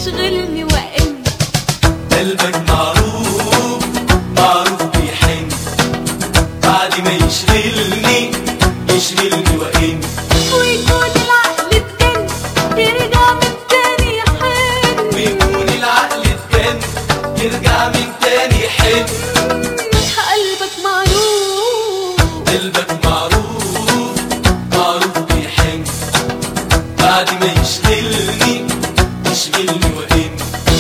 يشغلني وإن قلبك معروف معروف بيحن بعد ما يشغلني يشغلني وإن ويكون العقل اتجن يرجع من تاني يحن ويكون العقل اتجن يرجع من تاني يحن قلبك معروف قلبك معروف معروف بيحن بعد ما يشغلني يشغلني وإن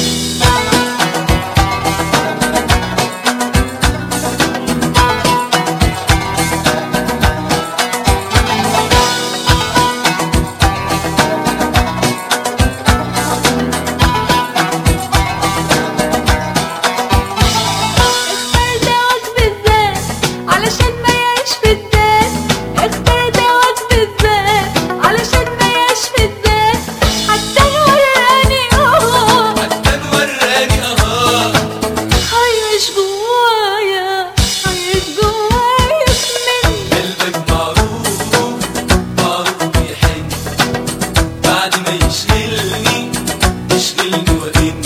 اختار دواك بالذات علشان ما يعيش في الذات اختار دواك بالذات علشان ما يعيش في الذات حتى وراني اه حتى وراني اه هيعيش جوايا هيعيش جوايا من قلبك معروف معروف بيحن بعد ما يشغلني يشغلني وإن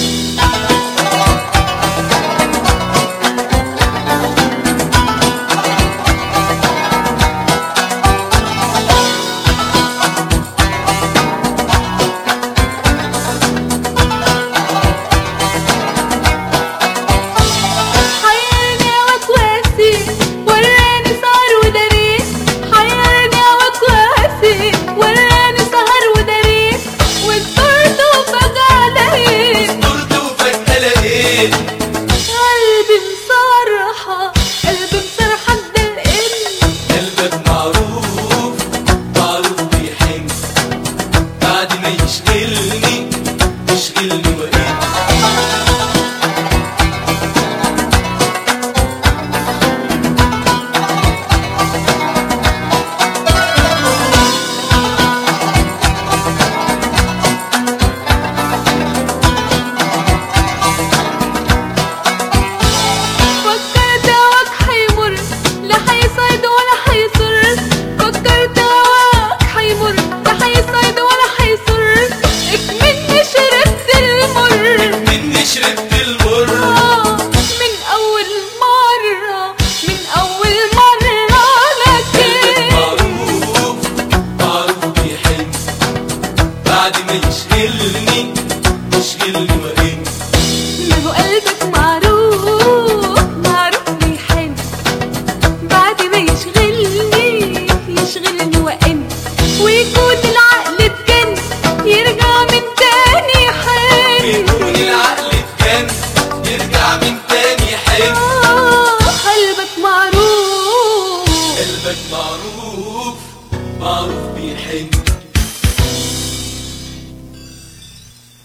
حيرني وكواسي وراني سهر ودريس حيرني وكواسي وراني سهر ودريس والطرد وفجأة لقيت دورت وفجأة لقيت قلبي مصرحة قلبي مصرحة الدلقن قلبك معروف معروف بيحن بعد ما يشغلني يشغلني وإن فكرت هواك حيمر لا حيصيد ولا حيصر فكرت هواك حيمر لا حيصيد ولا حيصر اكمني شربت المر مني شربت المر آه، من أول مرة من أول مرة لكن معروف معروف بيحن بعد ما يشغلني يشغلني وإن